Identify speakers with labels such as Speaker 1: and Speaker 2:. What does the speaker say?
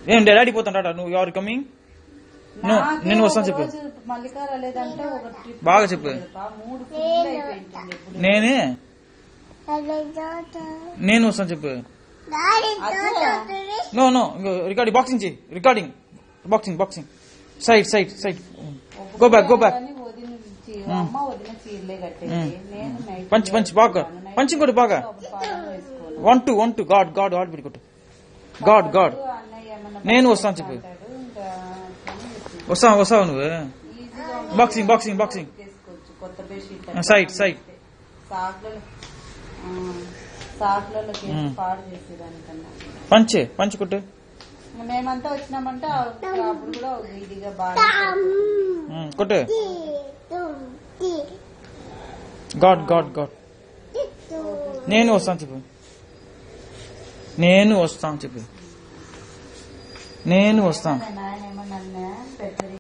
Speaker 1: ఏం డాడీ పోతాడా నువ్వు ఎవరు కమింగ్ No,
Speaker 2: నాకే
Speaker 1: నేను వస్తాను
Speaker 2: ఒక
Speaker 1: చెప్పు.
Speaker 2: రోజు మల్లికా రాలేదంటే ఒక ట్రిప్
Speaker 1: బాగా చెప్పు.
Speaker 2: ఆ మూడు ఫుల్ అయిపోయింటుంది ఎప్పుడు
Speaker 1: నేనే నేను వస్తాను చెప్పు నో నో రికార్డింగ్ బాక్సింగ్ చేయి recording boxing boxing side side side go back go back
Speaker 2: కానీ వదిన చీ- అమ్మ వదిన చీరలే కట్టేది నేను నైట్
Speaker 1: పంచ్ పంచ్ బాగా పంచింగ్ కొట్టు బాగా
Speaker 2: పాదం వేసుకోను
Speaker 1: one two one two guard guard guard పెట్టి కొట్టు గాడ్ గాడ్
Speaker 2: అన్నయ్య ఏమన్నా
Speaker 1: నేను వస్తాను చెప్పు
Speaker 2: అంటాడు ఇంకా అట్లనే చెప్పింది.
Speaker 1: వస్తావు వస్తావు నువ్వు
Speaker 2: ఈజీగా ఉంటుంది.
Speaker 1: బాక్సింగ్ బాక్సింగ్ బాక్సింగ్
Speaker 2: చేసుకోవచ్చు కొత్త బెడ్షీట్
Speaker 1: ఆ, సైడ్, సైడ్.
Speaker 2: సాకులలో సాకులలోకి వేసి పాడు చేసేదానికన్నా
Speaker 1: పంచ్ పంచ్ కొట్టు
Speaker 2: ఇంకా మేమంతా వచ్చినామంటే ఆ- అప్పుడు కూడా ఒక ఇదిగా బాగా
Speaker 1: ఉమ్, కొట్టు గాడ్ గాడ్ గాడ్ నేను వస్తాను చెప్పు నేను వస్తాను చెప్పు నేను వస్తాను
Speaker 2: నాయన